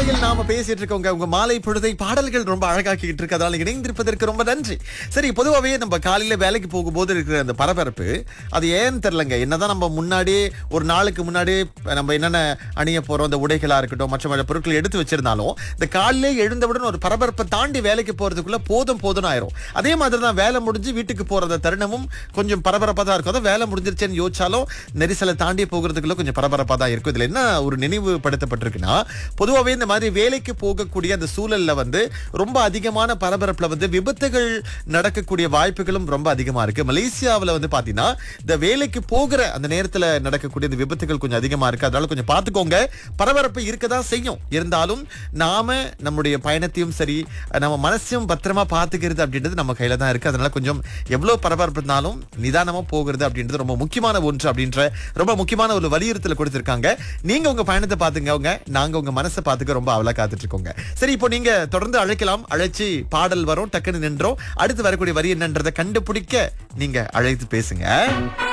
காற்றலையில் நாம பேசிட்டு இருக்கோங்க உங்க மாலை பொழுதை பாடல்கள் ரொம்ப அழகாக்கிட்டு இருக்கு அதனால இணைந்திருப்பதற்கு ரொம்ப நன்றி சரி பொதுவாகவே நம்ம காலையில வேலைக்கு போகும்போது இருக்கிற அந்த பரபரப்பு அது ஏன்னு தெரியலங்க என்னதான் நம்ம முன்னாடி ஒரு நாளுக்கு முன்னாடி நம்ம என்னென்ன அணிய போறோம் இந்த உடைகளா இருக்கட்டும் மற்ற மற்ற பொருட்களை எடுத்து வச்சிருந்தாலும் இந்த காலையிலே எழுந்தவுடன் ஒரு பரபரப்பை தாண்டி வேலைக்கு போறதுக்குள்ள போதும் போதும் ஆயிரும் அதே மாதிரி தான் வேலை முடிஞ்சு வீட்டுக்கு போறத தருணமும் கொஞ்சம் பரபரப்பா தான் இருக்கும் அதான் வேலை முடிஞ்சிருச்சேன்னு யோசிச்சாலும் நெரிசலை தாண்டி போகிறதுக்குள்ள கொஞ்சம் பரபரப்பா தான் இருக்கும் இதுல என்ன ஒரு நினைவுபடுத்தப்பட்டிருக்குன்னா பொதுவாகவே இந்த மாதிரி வேலைக்கு போகக்கூடிய அந்த சூழல்ல வந்து ரொம்ப அதிகமான பரபரப்புல வந்து விபத்துகள் நடக்கக்கூடிய வாய்ப்புகளும் ரொம்ப அதிகமா இருக்கு மலேசியாவுல வந்து பாத்தீங்கன்னா இந்த வேலைக்கு போகிற அந்த நேரத்துல நடக்கக்கூடிய இந்த விபத்துகள் கொஞ்சம் அதிகமா இருக்கு அதனால கொஞ்சம் பாத்துக்கோங்க பரபரப்பு இருக்கதான் செய்யும் இருந்தாலும் நாம நம்முடைய பயணத்தையும் சரி நம்ம மனசையும் பத்திரமா பாத்துக்கிறது அப்படின்றது நம்ம கையில தான் இருக்கு அதனால கொஞ்சம் எவ்வளவு பரபரப்பு இருந்தாலும் நிதானமா போகிறது அப்படின்றது ரொம்ப முக்கியமான ஒன்று அப்படின்ற ரொம்ப முக்கியமான ஒரு வலியுறுத்தல் கொடுத்திருக்காங்க நீங்க உங்க பயணத்தை பாத்துக்கோங்க நாங்க உங்க மனசை பாத்துக்க ரொம்ப அவலா காத்துட்டு இருக்கோங்க சரி இப்போ நீங்க தொடர்ந்து அழைக்கலாம் அழைச்சி பாடல் வரும் டக்குன்னு நின்றோம் அடுத்து வரக்கூடிய வரி என்னன்றதை கண்டுபிடிக்க நீங்க அழைத்து பேசுங்க